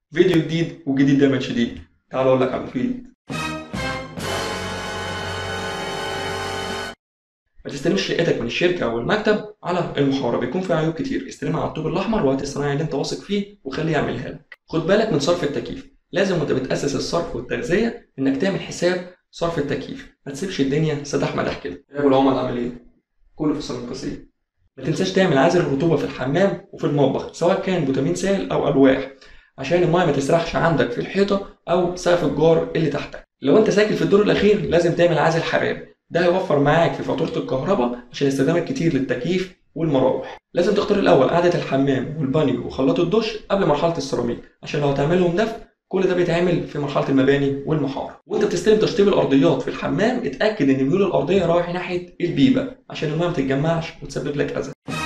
فيديو جديد وجديد دايما شديد تعال اقول لك على المفيد ما تستلمش شقتك من الشركه او المكتب على المحاره بيكون فيها عيوب كتير استلمها على الطوب الاحمر وقت الصنايعي اللي انت واثق فيه وخليه يعملها لك خد بالك من صرف التكييف لازم وانت بتاسس الصرف والتغذيه انك تعمل حساب صرف التكييف ما تسيبش الدنيا سداح مداح كده يا ابو العمل عامل ايه كله في الصالون القصير ما تنساش تعمل عازل الرطوبه في الحمام وفي المطبخ سواء كان بوتامين سائل او الواح عشان المايه ما تسرحش عندك في الحيطه او سقف الجار اللي تحتك لو انت ساكن في الدور الاخير لازم تعمل عازل حراري ده هيوفر معاك في فاتوره الكهرباء عشان استخدامك كتير للتكييف والمراوح لازم تختار الاول قعده الحمام والبانيو وخلاط الدش قبل مرحله السيراميك عشان لو هتعملهم دفء كل ده بيتعمل في مرحله المباني والمحار وانت بتستلم تشطيب الارضيات في الحمام اتاكد ان ميول الارضيه رايح ناحيه البيبه عشان المايه ما تتجمعش وتسبب لك اذى